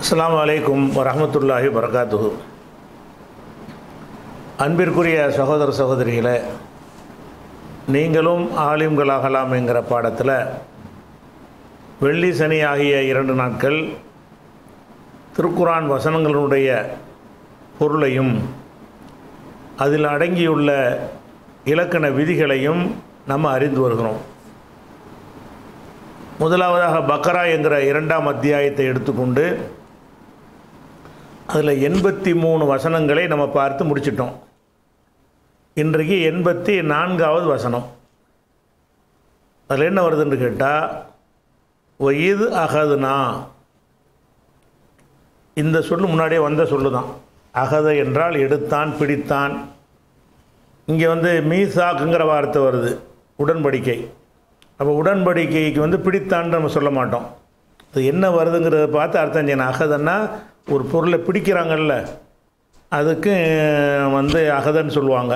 அஸ்ஸலாமு அலைக்கும் வரஹமத்துல்லாஹி வரகாத்துஹு அன்பிற்குரிய சகோதர சகோதரிகளே நீங்களும் ஆலிம்களாகலாம் என்கிற பாடத்தில் வெள்ளி சனி ஆகிய இரண்டு நாட்கள் திருக்குரான் வசனங்களுடைய பொருளையும் அதில் அடங்கியுள்ள இலக்கண விதிகளையும் நம்ம அறிந்து வருகிறோம் முதலாவதாக பக்கரா என்கிற இரண்டாம் அத்தியாயத்தை எடுத்துக்கொண்டு அதில் எண்பத்தி மூணு வசனங்களை நம்ம பார்த்து முடிச்சிட்டோம் இன்றைக்கு எண்பத்தி நான்காவது வசனம் அதில் என்ன வருதுன்னு கேட்டால் ஒய்து அகதுனா இந்த சொல்லு முன்னாடியே வந்த சொல்லு தான் அகத என்றால் எடுத்தான் பிடித்தான் இங்கே வந்து மீசாக்குங்கிற வார்த்தை வருது உடன்படிக்கை அப்போ உடன்படிக்கைக்கு வந்து பிடித்தான்னு நம்ம சொல்ல மாட்டோம் அது என்ன வருதுங்கிறத பார்த்து அர்த்தம் செய்யணும் அகதன்னா ஒரு பொருளை பிடிக்கிறாங்கல்ல அதுக்கு வந்து அகதன்னு சொல்லுவாங்க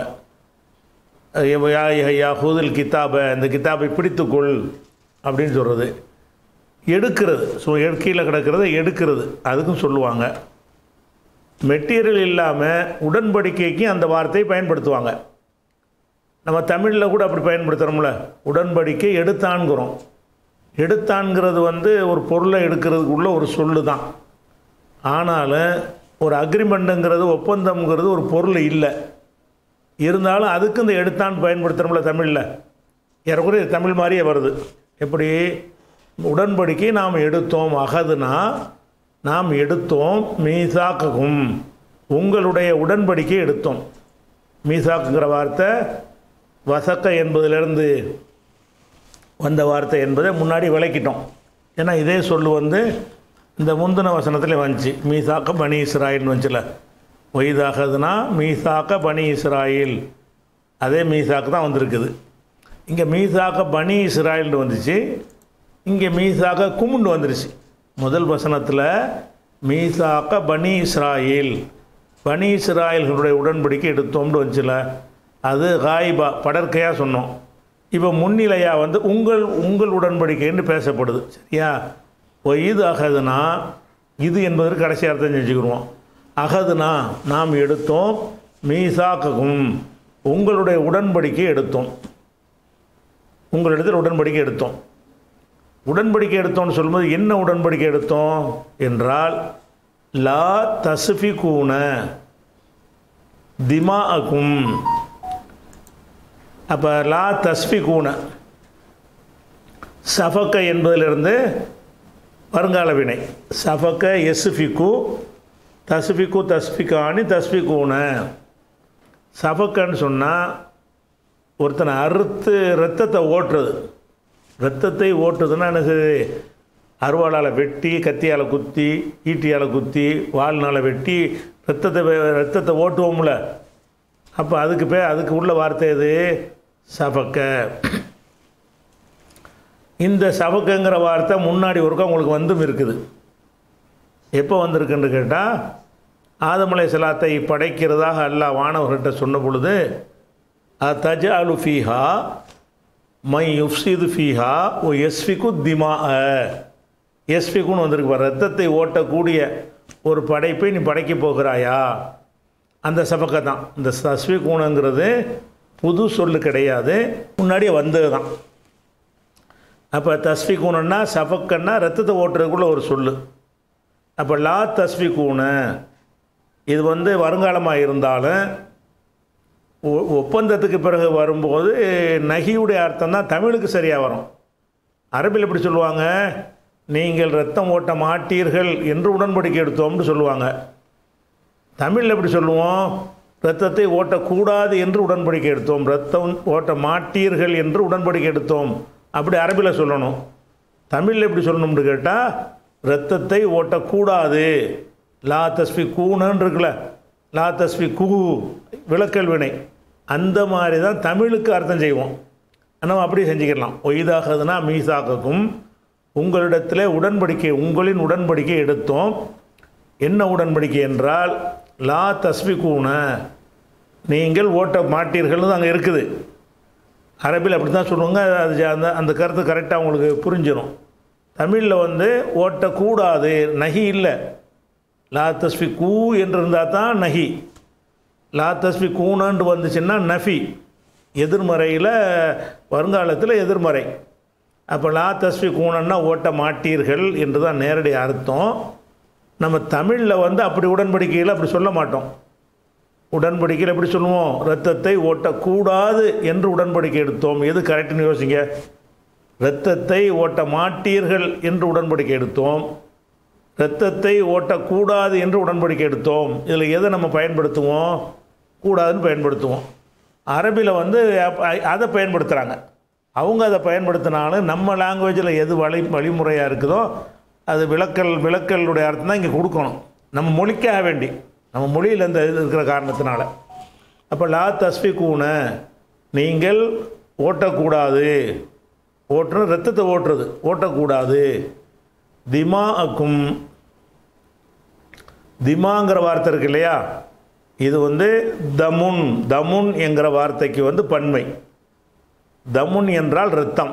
யாஹூதில் கித்தாபை இந்த கித்தாபை பிடித்துக்கொள் அப்படின்னு சொல்கிறது எடுக்கிறது ஸோ கீழே கிடக்கிறத எடுக்கிறது அதுக்கும் சொல்லுவாங்க மெட்டீரியல் இல்லாமல் உடன்படிக்கைக்கு அந்த வார்த்தையை பயன்படுத்துவாங்க நம்ம தமிழில் கூட அப்படி பயன்படுத்துகிறோம்ல உடன்படிக்கை எடுத்தான்கிறோம் எடுத்தான்கிறது வந்து ஒரு பொருளை எடுக்கிறதுக்குள்ள ஒரு சொல்லு தான் ஆனாலும் ஒரு அக்ரிமெண்ட்டுங்கிறது ஒப்பந்தம்ங்கிறது ஒரு பொருள் இல்லை இருந்தாலும் அதுக்கு இந்த எடுத்தான் பயன்படுத்துகிறோம்ல தமிழில் ஏறக்குறைய தமிழ் மாதிரியே வருது எப்படி உடன்படிக்கை நாம் எடுத்தோம் அகதுனா நாம் எடுத்தோம் மீசாக்கும் உங்களுடைய உடன்படிக்கை எடுத்தோம் மீசாக்குங்கிற வார்த்தை வசக்க என்பதிலிருந்து வந்த வார்த்தை என்பதை முன்னாடி விளக்கிட்டோம் ஏன்னா இதே சொல்லு வந்து இந்த முந்தின வசனத்தில் வந்துச்சு மீசாக்க பனி இஸ்ராயில்னு வந்துச்சுல ஒய்தாகதுனா மீசாக்க பனி இஸ்ராயில் அதே மீசாக்கு தான் வந்திருக்குது இங்கே மீசாக்க பனி இஸ்ராயில்னு வந்துச்சு இங்கே மீசாக்க குமுண்டு வந்துருச்சு முதல் வசனத்தில் மீசாக்க பனி இஸ்ராயில் பனி இஸ்ராயல்களுடைய உடன்படிக்கை எடுத்தோம்னு வந்துச்சுல அது காயிபா படற்கையாக சொன்னோம் இப்போ முன்னிலையாக வந்து உங்கள் உங்கள் உடன்படிக்கைன்னு பேசப்படுது சரியா ஓ இது அகதுனா இது என்பதற்கு கடைசி அர்த்தம் செஞ்சுக்கிடுவோம் அகதுனா நாம் எடுத்தோம் மீசாக்கும் உங்களுடைய உடன்படிக்கை எடுத்தோம் உங்களிடத்தில் உடன்படிக்கை எடுத்தோம் உடன்படிக்கை எடுத்தோம்னு சொல்லும்போது என்ன உடன்படிக்கை எடுத்தோம் என்றால் லா தசுஃபி கூன திமா அகும் அப்போ லா தஸ்பி கூன சஃபக்க என்பதிலிருந்து வருங்கால வினை சஃபக்க எஸ்ஃபிக்கு தஸ்பிக்கு தஸ்பிகானி தஸ்பிகூன சஃபக்கன்னு சொன்னால் ஒருத்தனை அறுத்து ரத்தத்தை ஓட்டுறது ரத்தத்தை ஓட்டுறதுன்னா என்ன செய்யுது அருவாளால் வெட்டி கத்தியால் குத்தி ஈட்டியால் குத்தி வால்னால் வெட்டி ரத்தத்தை ரத்தத்தை ஓட்டுவோம்ல அப்போ அதுக்கு பே அதுக்கு உள்ள வார்த்தை எது சபக்க இந்த சபக்கங்கிற வார்த்தை முன்னாடி ஒருக்கா உங்களுக்கு வந்தும் இருக்குது எப்போ வந்திருக்குன்னு கேட்டால் ஆதமலை சலாத்தை படைக்கிறதாக அல்லாஹ் வானவர்கிட்ட சொன்ன பொழுது தஜ அலு ஃபீஹா மை யுஃப்சிது ஃபீஹா ஓ எஸ்ஃபிகு திமா எஸ்ஃபிகுன்னு வந்திருக்கு பாரு ரத்தத்தை ஓட்டக்கூடிய ஒரு படைப்பை நீ படைக்க போகிறாயா அந்த சபக்கை தான் இந்த சஸ்வி கூணங்கிறது புது சொல்லு கிடையாது முன்னாடியே வந்தது தான் அப்போ தஸ்வி கூணன்னா சபக்கன்னா ரத்தத்தை ஓட்டுறதுக்குள்ள ஒரு சொல்லு அப்போ லா தஸ்வி கூண இது வந்து வருங்காலமாக இருந்தாலும் ஒப்பந்தத்துக்கு பிறகு வரும்போது நகியுடைய அர்த்தம் தான் தமிழுக்கு சரியாக வரும் அரபில் எப்படி சொல்லுவாங்க நீங்கள் ரத்தம் ஓட்ட மாட்டீர்கள் என்று உடன்படிக்கை எடுத்தோம்னு சொல்லுவாங்க தமிழில் எப்படி சொல்லுவோம் ரத்தத்தை ஓட்டக்கூடாது என்று உடன்படிக்கை எடுத்தோம் ரத்தம் ஓட்ட மாட்டீர்கள் என்று உடன்படிக்கை எடுத்தோம் அப்படி அரபியில் சொல்லணும் தமிழில் எப்படி சொல்லணும்னு கேட்டால் ரத்தத்தை ஓட்டக்கூடாது லா தஸ்பி கூணுன்னு இருக்குல்ல லா தஸ்பி கூ விளக்கல் வினை அந்த மாதிரி தான் தமிழுக்கு அர்த்தம் செய்வோம் நம்ம அப்படி செஞ்சுக்கலாம் ஒய்தாகதுன்னா மீசாக்கும் உங்களிடத்தில் உடன்படிக்கை உங்களின் உடன்படிக்கை எடுத்தோம் என்ன உடன்படிக்கை என்றால் லா தஸ்பிகூன நீங்கள் ஓட்ட மாட்டீர்கள்னு அங்கே இருக்குது அரபில் அப்படி தான் சொல்லுவாங்க அது அந்த அந்த கருத்து கரெக்டாக உங்களுக்கு புரிஞ்சிடும் தமிழில் வந்து ஓட்டக்கூடாது நகி இல்லை லா தஸ்வி கூ என்று இருந்தால் தான் நஹி லா தஸ்வி கூனன்று வந்துச்சுன்னா நஃபி எதிர்மறையில் வருங்காலத்தில் எதிர்மறை அப்போ லா தஸ்வி கூனன்னா ஓட்ட மாட்டீர்கள் என்று தான் நேரடி அர்த்தம் நம்ம தமிழில் வந்து அப்படி உடன்படிக்கையில் அப்படி சொல்ல மாட்டோம் உடன்படிக்கையில் எப்படி சொல்லுவோம் இரத்தத்தை ஓட்டக்கூடாது என்று உடன்படிக்கை எடுத்தோம் எது கரெக்டுன்னு யோசிங்க இரத்தத்தை ஓட்ட மாட்டீர்கள் என்று உடன்படிக்கை எடுத்தோம் இரத்தத்தை ஓட்டக்கூடாது என்று உடன்படிக்கை எடுத்தோம் இதில் எதை நம்ம பயன்படுத்துவோம் கூடாதுன்னு பயன்படுத்துவோம் அரபியில் வந்து அப்ப அதை பயன்படுத்துகிறாங்க அவங்க அதை பயன்படுத்தினாலும் நம்ம லாங்குவேஜில் எது வழி வழிமுறையாக இருக்குதோ அது விளக்கல் விளக்கலுடைய அர்த்தம் தான் இங்கே கொடுக்கணும் நம்ம மொழிக்காக வேண்டி நம்ம மொழியில் இந்த இது இருக்கிற காரணத்தினால அப்போ லா தஸ்பிகூன நீங்கள் ஓட்டக்கூடாது ஓட்டுறது ரத்தத்தை ஓட்டுறது ஓட்டக்கூடாது திமாக்கும் திமாங்கிற வார்த்தை இருக்கு இல்லையா இது வந்து தமுன் தமுன் என்கிற வார்த்தைக்கு வந்து பன்மை தமுன் என்றால் இரத்தம்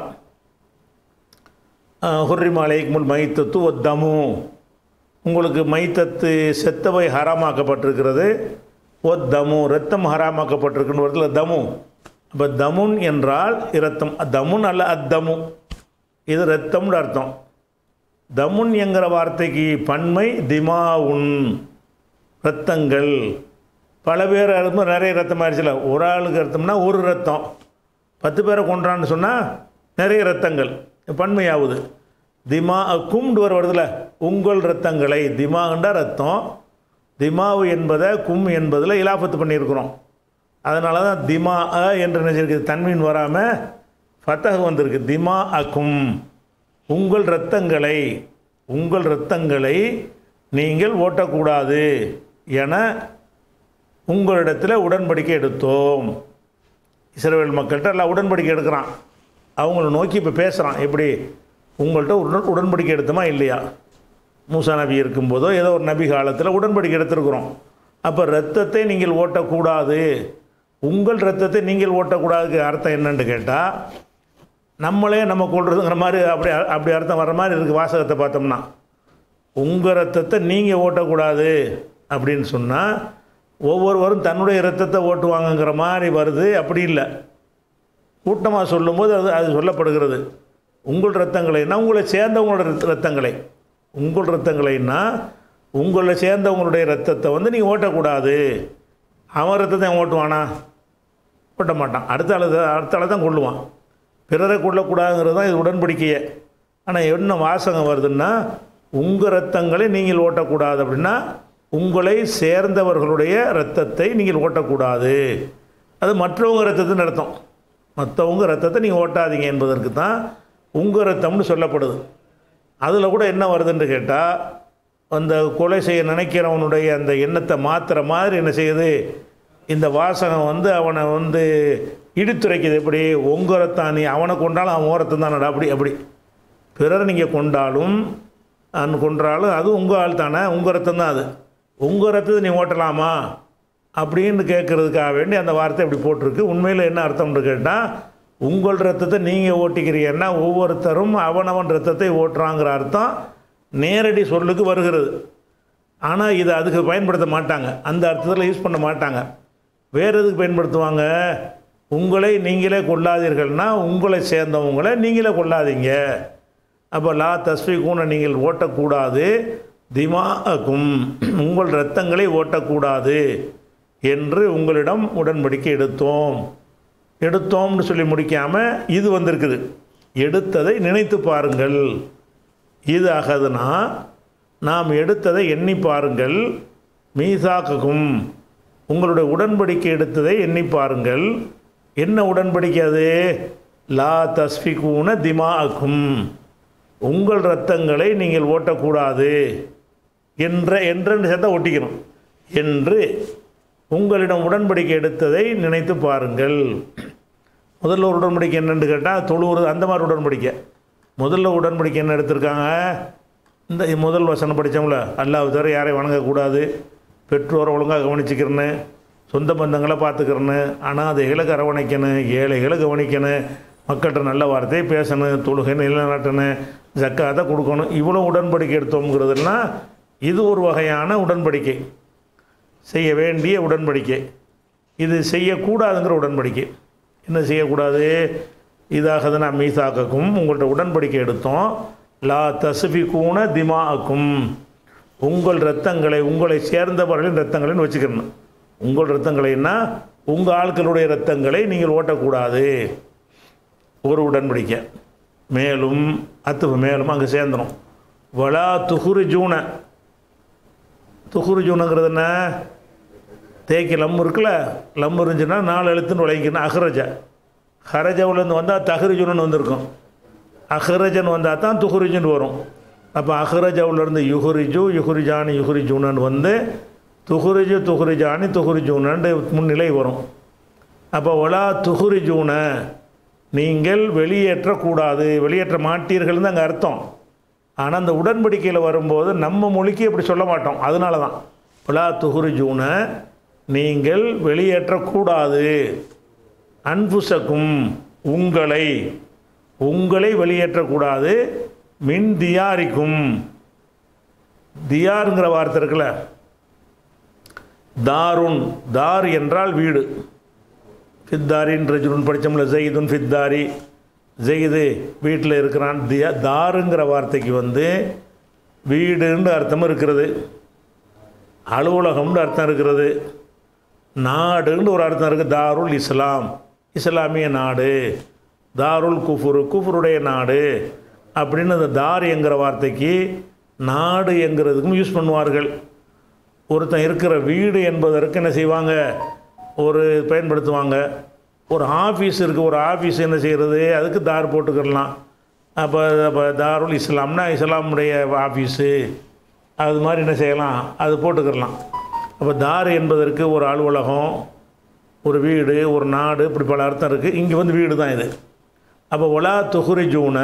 ஹுர்ரிமாலைக்குமுல் மைத்தத்து ஒ தமு உங்களுக்கு மைத்தத்து செத்தவை ஹராமாக்கப்பட்டிருக்கிறது ஒ தமு ரத்தம் ஹராமாக்கப்பட்டிருக்குன்னு வருதுல தமு அப்போ தமுன் என்றால் இரத்தம் தமுன் அல்ல அத்தமு இது ரத்தம்னு அர்த்தம் தமுன் என்கிற வார்த்தைக்கு பன்மை திமாவுன் ரத்தங்கள் பல பேர் இருக்கும்போது நிறைய ரத்தம் ஆயிடுச்சுல ஒரு ஆளுக்கு ரத்தம்னா ஒரு ரத்தம் பத்து பேரை கொன்றான்னு சொன்னால் நிறைய ரத்தங்கள் பன்மையாகுது திமா கும்டு வர வருதுல உங்கள் ரத்தங்களை திமாகண்டா ரத்தம் திமாவு என்பதை கும் என்பதில் இலாபத்து பண்ணியிருக்கிறோம் அதனால தான் திமா அ என்று நினைச்சிருக்கு தன்மீன் வராமல் ஃபத்தக வந்திருக்கு திமா அக்கும் உங்கள் இரத்தங்களை உங்கள் இரத்தங்களை நீங்கள் ஓட்டக்கூடாது என உங்களிடத்தில் உடன்படிக்கை எடுத்தோம் இஸ்ரேல் மக்கள்கிட்ட எல்லாம் உடன்படிக்கை எடுக்கிறான் அவங்கள நோக்கி இப்போ பேசுகிறான் எப்படி உங்கள்கிட்ட உடன் உடன்படிக்கை எடுத்தோமா இல்லையா மூசா நபி இருக்கும்போதோ ஏதோ ஒரு நபி காலத்தில் உடன்படிக்கை எடுத்திருக்கிறோம் அப்போ ரத்தத்தை நீங்கள் ஓட்டக்கூடாது உங்கள் ரத்தத்தை நீங்கள் ஓட்டக்கூடாதுக்கு அர்த்தம் என்னன்னு கேட்டால் நம்மளே நம்ம கொள்றதுங்கிற மாதிரி அப்படி அப்படி அர்த்தம் வர மாதிரி இருக்குது வாசகத்தை பார்த்தோம்னா உங்கள் ரத்தத்தை நீங்கள் ஓட்டக்கூடாது அப்படின்னு சொன்னால் ஒவ்வொருவரும் தன்னுடைய ரத்தத்தை ஓட்டுவாங்கங்கிற மாதிரி வருது அப்படி இல்லை கூட்டமாக சொல்லும்போது அது அது சொல்லப்படுகிறது உங்கள் ரத்தங்களைன்னா உங்களை சேர்ந்தவங்களோட ரத்த- ரத்தங்களை உங்கள் ரத்தங்களைன்னா உங்களை சேர்ந்தவங்களுடைய ரத்தத்தை வந்து நீங்கள் ஓட்டக்கூடாது அவன் ரத்தத்தை அவன் ஓட்டுவானா ஓட்ட மாட்டான் அடுத்த ஆளு தான் அடுத்த ஆளை தான் கொள்ளுவான் பிறரை கொள்ளக்கூடாதுங்கிறது தான் இது உடன்படிக்கையே ஆனால் என்ன வாசகம் வருதுன்னா உங்கள் ரத்தங்களை நீங்கள் ஓட்டக்கூடாது அப்படின்னா உங்களை சேர்ந்தவர்களுடைய ரத்தத்தை நீங்கள் ஓட்டக்கூடாது அது மற்றவங்க ரத்தத்தின் அர்த்தம் மற்றவங்க ரத்தத்தை நீங்கள் ஓட்டாதீங்க என்பதற்கு தான் உங்கள் ரத்தம்னு சொல்லப்படுது அதில் கூட என்ன வருதுன்னு கேட்டால் அந்த கொலை செய்ய நினைக்கிறவனுடைய அந்த எண்ணத்தை மாற்றுற மாதிரி என்ன செய்யுது இந்த வாசகம் வந்து அவனை வந்து இடித்துரைக்குது எப்படி உங்கள் ரத்தம் நீ அவனை கொண்டாலும் அவன் ஓரத்தம் தானடா அப்படி அப்படி பிறரை நீங்கள் கொண்டாலும் அன் கொன்றாலும் அது உங்கள் ஆள் தானே உங்கள் ரத்தம் தான் அது உங்கள் ரத்தத்தை நீ ஓட்டலாமா அப்படின்னு கேட்குறதுக்காக வேண்டி அந்த வார்த்தை இப்படி போட்டிருக்கு உண்மையில் என்ன அர்த்தம்னு கேட்டால் உங்கள் ரத்தத்தை நீங்கள் ஓட்டிக்கிறீங்கன்னா ஒவ்வொருத்தரும் அவனவன் ரத்தத்தை ஓட்டுறாங்கிற அர்த்தம் நேரடி சொல்லுக்கு வருகிறது ஆனால் இது அதுக்கு பயன்படுத்த மாட்டாங்க அந்த அர்த்தத்தில் யூஸ் பண்ண மாட்டாங்க வேறு எதுக்கு பயன்படுத்துவாங்க உங்களை நீங்களே கொள்ளாதீர்கள்னா உங்களை சேர்ந்தவங்களை நீங்களே கொள்ளாதீங்க அப்போ லா தஸ்விகூனை நீங்கள் ஓட்டக்கூடாது திமாக்கும் உங்கள் இரத்தங்களை ஓட்டக்கூடாது என்று உங்களிடம் உடன்படிக்கை எடுத்தோம் எடுத்தோம்னு சொல்லி முடிக்காமல் இது வந்திருக்குது எடுத்ததை நினைத்து பாருங்கள் இது ஆகாதுன்னா நாம் எடுத்ததை எண்ணி பாருங்கள் மீசாக்குக்கும் உங்களுடைய உடன்படிக்கை எடுத்ததை எண்ணி பாருங்கள் என்ன உடன்படிக்கை அது லா தஸ்பிகூன திமாக்கும் உங்கள் இரத்தங்களை நீங்கள் ஓட்டக்கூடாது என்ற என்றென்று சேர்த்தா ஒட்டிக்கணும் என்று உங்களிடம் உடன்படிக்கை எடுத்ததை நினைத்து பாருங்கள் முதல்ல ஒரு உடன்படிக்கை என்னன்னு கேட்டால் தொழுவுறது அந்த மாதிரி உடன்படிக்கை முதல்ல உடன்படிக்கை என்ன எடுத்திருக்காங்க இந்த முதல் வசனம் படித்தோம்ல அல்லாஹ் தவிர யாரையும் வணங்கக்கூடாது பெற்றோரை ஒழுங்காக கவனிச்சுக்கிறேன்னு சொந்த பந்தங்களை பார்த்துக்கிறேன்னு அனாதைகளை அரவணைக்கணும் ஏழைகளை கவனிக்கணும் மக்கள்கிட்ட நல்ல வார்த்தையை பேசணும் தொழுகை நிலைநாட்டணும் ஜக்காத்தை கொடுக்கணும் இவ்வளோ உடன்படிக்கை எடுத்தோங்கிறதுனா இது ஒரு வகையான உடன்படிக்கை செய்ய வேண்டிய உடன்படிக்கை இது செய்யக்கூடாதுங்கிற உடன்படிக்கை என்ன செய்யக்கூடாது இதாக நான் மீசாக்கக்கும் உங்கள்ட்ட உடன்படிக்கை எடுத்தோம் லா தசுஃபிகூன திமாக்கும் உங்கள் இரத்தங்களை உங்களை சேர்ந்தவர்களின் இரத்தங்களைன்னு வச்சுக்கணும் உங்கள் இரத்தங்களைன்னா உங்கள் ஆட்களுடைய இரத்தங்களை நீங்கள் ஓட்டக்கூடாது ஒரு உடன்படிக்கை மேலும் அத்து மேலும் அங்கே சேர்ந்துடும் வலா துகுரு ஜூன துகுரு ஜூனுங்கிறது என்ன தேக்கி லம் இருக்குல்ல லம் இருந்துச்சுன்னா நாலு எழுத்துன்னு உழைக்கணும் அஹ்ரஜ ஹரஜவுலேருந்து வந்தால் தஹ்ரிஜுன்னு வந்திருக்கும் அஹ்ரஜன் வந்தால் தான் துஹுரிஜுன்னு வரும் அப்போ அஹ்ரஜவுலேருந்து யுஹுரிஜு யுஹுரிஜானி யுஹுரிஜுனன்னு வந்து துஹுரிஜு துஹுரிஜானி துஹுரிஜுனன்னு முன்னிலை வரும் அப்போ ஒலா துஹுரிஜூன நீங்கள் வெளியேற்றக்கூடாது வெளியேற்ற மாட்டீர்கள்னு அங்கே அர்த்தம் ஆனால் அந்த உடன்படிக்கையில் வரும்போது நம்ம மொழிக்கு இப்படி சொல்ல மாட்டோம் அதனால தான் ஒலா துஹுரிஜூன நீங்கள் வெளியேற்றக்கூடாது அன்புசக்கும் உங்களை உங்களை வெளியேற்றக்கூடாது மின் தியாரிக்கும் தியாருங்கிற வார்த்தை இருக்குல்ல தாருன் தார் என்றால் வீடு ஃபித்தாரின் ரஜுன் படித்தோம்ல ஜெயிதுன் ஃபித்தாரி ஜெயிது வீட்டில் இருக்கிறான் தியா தாருங்கிற வார்த்தைக்கு வந்து வீடுன்னு அர்த்தம் இருக்கிறது அலுவலகம்னு அர்த்தம் இருக்கிறது நாடுன்னு ஒரு அர்த்தம் இருக்குது தாருல் இஸ்லாம் இஸ்லாமிய நாடு தாருல் குஃபுரு குஃபுருடைய நாடு அப்படின்னு அந்த தார் என்கிற வார்த்தைக்கு நாடு என்கிறதுக்கும் யூஸ் பண்ணுவார்கள் ஒருத்தன் இருக்கிற வீடு என்பதற்கு என்ன செய்வாங்க ஒரு பயன்படுத்துவாங்க ஒரு ஆஃபீஸ் இருக்குது ஒரு ஆஃபீஸ் என்ன செய்கிறது அதுக்கு தார் போட்டுக்கிடலாம் அப்போ அப்போ தாருல் இஸ்லாம்னா இஸ்லாமுடைய ஆஃபீஸு அது மாதிரி என்ன செய்யலாம் அது போட்டுக்கிடலாம் அப்போ தார் என்பதற்கு ஒரு அலுவலகம் ஒரு வீடு ஒரு நாடு இப்படி பல அர்த்தம் இருக்குது இங்கே வந்து வீடு தான் இது அப்போ ஒலா துகுரிஜூன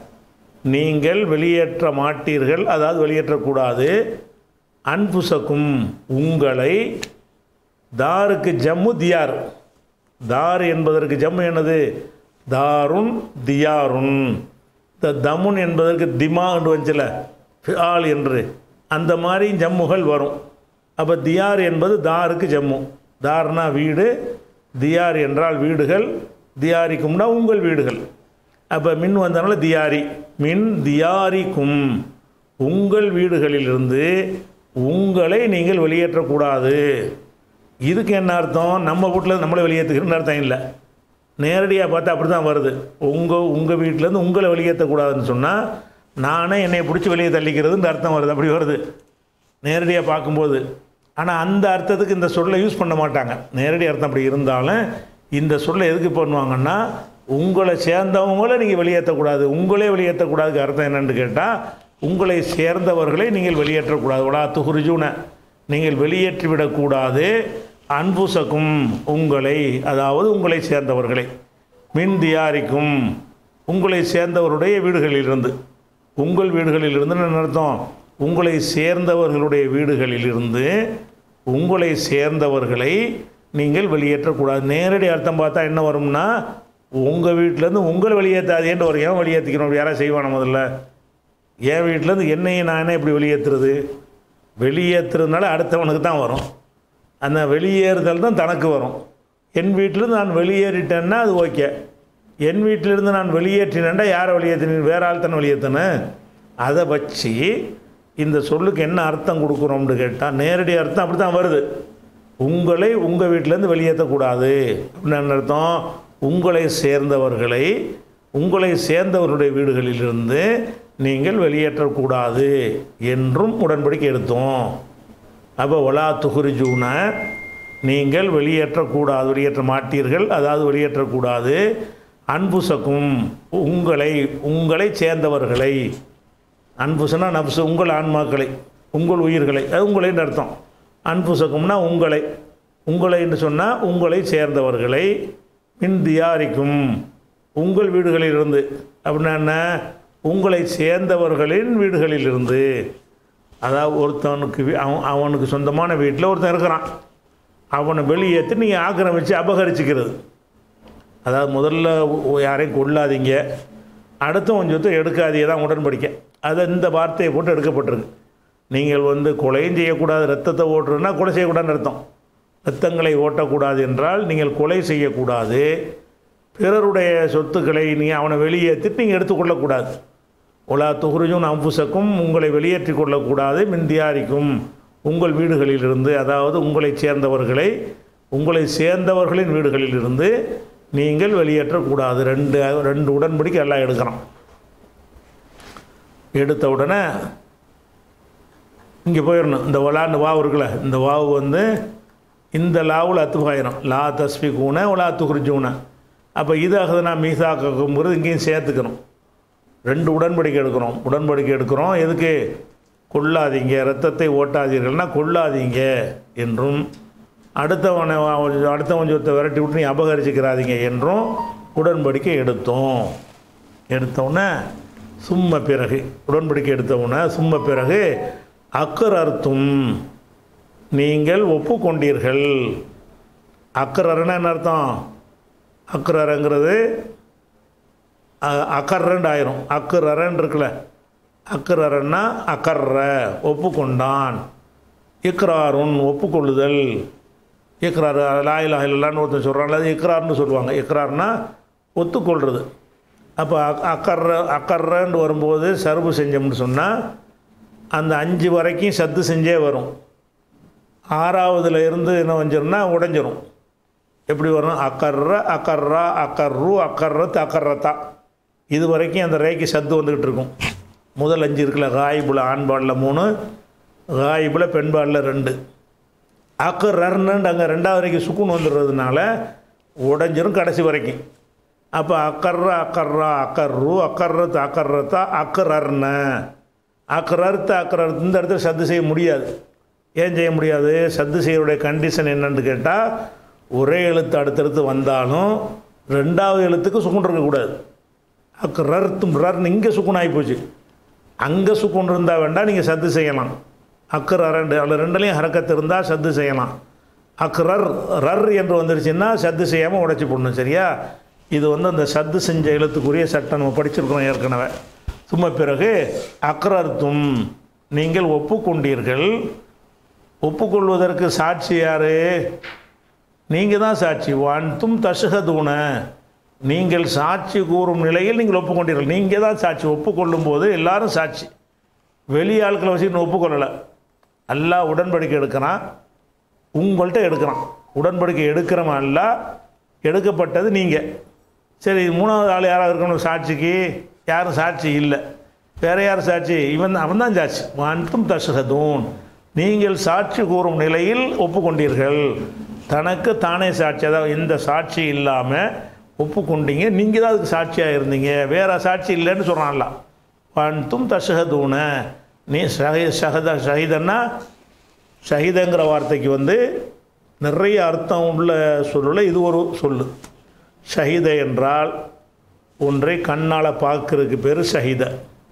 நீங்கள் வெளியேற்ற மாட்டீர்கள் அதாவது வெளியேற்றக்கூடாது அன்புசக்கும் உங்களை தாருக்கு ஜம்மு தியார் தார் என்பதற்கு ஜம்மு என்னது தாருன் தியாருன் இந்த தமுன் என்பதற்கு திமா என்று வந்துச்சுல ஃபிஆல் என்று அந்த மாதிரி ஜம்முகள் வரும் அப்போ தியார் என்பது தாருக்கு ஜம்மு தார்னா வீடு தியார் என்றால் வீடுகள் தியாரிக்கும்னா உங்கள் வீடுகள் அப்போ மின் வந்தனால தியாரி மின் தியாரிக்கும் உங்கள் வீடுகளிலிருந்து உங்களை நீங்கள் வெளியேற்றக்கூடாது இதுக்கு என்ன அர்த்தம் நம்ம வீட்டில் நம்மளை வெளியேற்றுக்கிறன்னு அர்த்தம் இல்லை நேரடியாக பார்த்தா அப்படி தான் வருது உங்கள் உங்கள் வீட்டிலேருந்து உங்களை வெளியேற்றக்கூடாதுன்னு சொன்னால் நானே என்னை பிடிச்சி வெளியே தள்ளிக்கிறதுன்ற அர்த்தம் வருது அப்படி வருது நேரடியாக பார்க்கும்போது ஆனால் அந்த அர்த்தத்துக்கு இந்த சொல்லை யூஸ் பண்ண மாட்டாங்க நேரடி அர்த்தம் அப்படி இருந்தாலும் இந்த சொல்லை எதுக்கு பண்ணுவாங்கன்னா உங்களை சேர்ந்தவங்கள நீங்கள் வெளியேற்றக்கூடாது உங்களே வெளியேற்றக்கூடாதுக்கு அர்த்தம் என்னன்னு கேட்டால் உங்களை சேர்ந்தவர்களை நீங்கள் வெளியேற்றக்கூடாது உலா துகுரிஜூன நீங்கள் வெளியேற்றிவிடக்கூடாது அன்புசக்கும் உங்களை அதாவது உங்களை சேர்ந்தவர்களை மின் தியாரிக்கும் உங்களை சேர்ந்தவருடைய வீடுகளிலிருந்து உங்கள் வீடுகளிலிருந்து என்ன அர்த்தம் உங்களை சேர்ந்தவர்களுடைய வீடுகளிலிருந்து உங்களை சேர்ந்தவர்களை நீங்கள் வெளியேற்றக்கூடாது நேரடி அர்த்தம் பார்த்தா என்ன வரும்னா உங்கள் வீட்டிலேருந்து உங்களை வெளியேற்றாதேன்னு வரும் ஏன் வெளியேற்றிக்கணும் அப்படி யாராவது செய்வானா முதல்ல என் வீட்டிலேருந்து என்னையும் நானே இப்படி வெளியேற்றுறது வெளியேற்றுறதுனால அடுத்தவனுக்கு தான் வரும் அந்த வெளியேறுதல் தான் தனக்கு வரும் என் வீட்டிலேருந்து நான் வெளியேறிட்டேன்னா அது ஓகே என் வீட்டிலிருந்து நான் வெளியேற்றினேன்டா யாரை வெளியேற்றினேன் வேற ஆள் தானே வெளியேற்றினேன் அதை வச்சு இந்த சொல்லுக்கு என்ன அர்த்தம் கொடுக்குறோம்னு கேட்டால் நேரடி அர்த்தம் அப்படி தான் வருது உங்களை உங்கள் வீட்டிலேருந்து வெளியேற்றக்கூடாது அப்படின்னு என்ன அர்த்தம் உங்களை சேர்ந்தவர்களை உங்களை சேர்ந்தவர்களுடைய வீடுகளிலிருந்து நீங்கள் வெளியேற்றக்கூடாது என்றும் உடன்படிக்கை எடுத்தோம் அப்போ ஒலா துகுரிஜூன நீங்கள் வெளியேற்றக்கூடாது வெளியேற்ற மாட்டீர்கள் அதாவது வெளியேற்றக்கூடாது அன்புசக்கும் உங்களை உங்களை சேர்ந்தவர்களை அன்புசனா நப்சு உங்கள் ஆன்மாக்களை உங்கள் உயிர்களை அது உங்களைன்னு அர்த்தம் அன்புசக்கும்னா உங்களை உங்களை என்று சொன்னால் உங்களை சேர்ந்தவர்களை மின் தியாரிக்கும் உங்கள் வீடுகளிலிருந்து அப்படின்னா என்ன உங்களை சேர்ந்தவர்களின் வீடுகளிலிருந்து அதாவது ஒருத்தவனுக்கு வீ- அவன் அவனுக்கு சொந்தமான வீட்டில் ஒருத்தன் இருக்கிறான் அவனை வெளியேற்றி நீங்கள் ஆக்கிரமித்து அபகரிச்சுக்கிறது அதாவது முதல்ல ஒ- யாரையும் கொள்ளாதீங்க அடுத்தவன் சொத்தை எடுக்காதீங்க தான் உடன்படிக்கை அது இந்த வார்த்தையை போட்டு எடுக்கப்பட்டிருக்கு நீங்கள் வந்து கொலையும் செய்யக்கூடாது ரத்தத்தை ஓட்டுறதுன்னா கொலை செய்யக்கூடாதுன்னு அர்த்தம் ரத்தங்களை ஓட்டக்கூடாது என்றால் நீங்கள் கொலை செய்யக்கூடாது பிறருடைய சொத்துக்களை நீங்கள் அவனை வெளியேற்றிட்டு நீங்கள் எடுத்துக்கொள்ளக்கூடாது ஒலா துகுருஜும் அம்புசக்கும் உங்களை வெளியேற்றி கொள்ளக்கூடாது மிந்தியாரிக்கும் உங்கள் வீடுகளிலிருந்து அதாவது உங்களைச் சேர்ந்தவர்களை உங்களை சேர்ந்தவர்களின் வீடுகளிலிருந்து நீங்கள் வெளியேற்றக்கூடாது ரெண்டு ரெண்டு உடன்படிக்கை எல்லாம் எடுக்கிறான் எடுத்த உடனே இங்கே போயிடணும் இந்த விளாண்டு வாவு இருக்குல்ல இந்த வாவு வந்து இந்த லாவில் அத்துபாயிரம் லா தஸ்பி கூன ஒலா துகுர்ஜூன அப்போ இது அகதனா மீசாக்குங்கிறது இங்கேயும் சேர்த்துக்கணும் ரெண்டு உடன்படிக்கை எடுக்கிறோம் உடன்படிக்கை எடுக்கிறோம் எதுக்கு கொள்ளாதீங்க ரத்தத்தை ஓட்டாதீர்கள்னா கொள்ளாதீங்க என்றும் அடுத்தவனை அடுத்தவன் சொத்தை விரட்டி விட்டு நீ அபகரிச்சுக்கிறாதீங்க என்றும் உடன்படிக்கை எடுத்தோம் எடுத்தோன்னே சும்ம பிறகு உடன்படிக்கை எடுத்தவுடனே சும்ம பிறகு அக்கர் அர்த்தம் நீங்கள் ஒப்புக்கொண்டீர்கள் அக்கரர்னா என்ன அர்த்தம் அக்கரங்கிறது அக்கர்ரண்டு ஆயிரும் அக்கரன் இருக்குல்ல அக்கரன்னா அக்கர்ற ஒப்புக்கொண்டான் இக்ராருன் ஒப்புக்கொள்ளுதல் இக்ரார் லாயிலாக இல்லைன்னு ஒருத்தர் சொல்கிறாங்க அது இக்ரார்னு சொல்லுவாங்க இக்ரார்னா ஒத்துக்கொள்வது அப்போ அக் அக்கர்ற அக்கர்றன்னு வரும்போது சர்வு செஞ்சோம்னு சொன்னால் அந்த அஞ்சு வரைக்கும் சத்து செஞ்சே வரும் ஆறாவதுல இருந்து என்ன வஞ்சிரும்னா உடஞ்சிரும் எப்படி வரும் அக்கர்ற அக்கர்ரா அக்கர்ரு அக்கர்ரத்து அக்கர்ரத்தா இது வரைக்கும் அந்த ரேக்கு சத்து வந்துக்கிட்டு இருக்கும் முதல் அஞ்சு இருக்குல்ல காயிபுல ஆண்பாடில் மூணு காயிபுல பெண்பாடில் ரெண்டு அக்கர்றன்னு அங்கே ரெண்டாவது வரைக்கும் சுக்குன் வந்துடுறதுனால உடஞ்சிரும் கடைசி வரைக்கும் அப்போ அக்கர்ரா அக்கர்ரா அக்கர்ரு அக்கர்ரத்து அக்கர்ரத்தா அக்கரர்ன அக்கரர்த்து அக்கரர்த்து இந்த இடத்துல சத்து செய்ய முடியாது ஏன் செய்ய முடியாது சத்து செய்யறோடைய கண்டிஷன் என்னன்னு கேட்டால் ஒரே எழுத்து அடுத்தடுத்து வந்தாலும் ரெண்டாவது எழுத்துக்கு சுக்குன் இருக்கக்கூடாது அக்கு ரர்த்தும் ரர்னு இங்கே சுக்குன் ஆகி போச்சு அங்கே சுக்குன் இருந்தால் வேண்டாம் நீங்கள் சத்து செய்யலாம் அக்கு ரெண்டு அதில் ரெண்டுலேயும் ஹரக்கத்து இருந்தால் சத்து செய்யலாம் அக்கு ரர் ரர் என்று வந்துருச்சுன்னா சத்து செய்யாமல் உடைச்சி போடணும் சரியா இது வந்து அந்த சத்து செஞ்ச எழுத்துக்குரிய சட்டம் நம்ம படிச்சிருக்கிறோம் ஏற்கனவே சும்மா பிறகு அக்ரர்த்தும் நீங்கள் ஒப்புக்கொண்டீர்கள் ஒப்புக்கொள்வதற்கு சாட்சி யார் நீங்கள் தான் சாட்சி வான்தும் தசுகதூன நீங்கள் சாட்சி கூறும் நிலையில் நீங்கள் ஒப்புக்கொண்டீர்கள் நீங்கள் தான் சாட்சி ஒப்புக்கொள்ளும் போது எல்லாரும் சாட்சி வெளி ஆட்களை வச்சு ஒப்புக்கொள்ளலை எல்லாம் உடன்படிக்கை எடுக்கிறான் உங்கள்கிட்ட எடுக்கிறான் உடன்படிக்கை எடுக்கிறவன் அல்ல எடுக்கப்பட்டது நீங்கள் சரி மூணாவது ஆள் யாராவது இருக்கணும் சாட்சிக்கு யாரும் சாட்சி இல்லை வேற யார் சாட்சி இவன் அவன் தான் சாட்சி வான்தும் தசுகதூன் நீங்கள் சாட்சி கூறும் நிலையில் ஒப்புக்கொண்டீர்கள் தனக்கு தானே சாட்சி அதாவது இந்த சாட்சி இல்லாமல் ஒப்புக்கொண்டீங்க நீங்கள் தான் அதுக்கு சாட்சியாக இருந்தீங்க வேற சாட்சி இல்லைன்னு சொல்கிறான்ல வான்தும் தசுகதூன நீ ஷஹி ஷஹத ஷஹிதன்னா ஷஹிதங்கிற வார்த்தைக்கு வந்து நிறைய அர்த்தம் உள்ள சொல்லுல இது ஒரு சொல்லு ஷஹித என்றால் ஒன்றை கண்ணால் பார்க்கறதுக்கு பேர் ஷஹித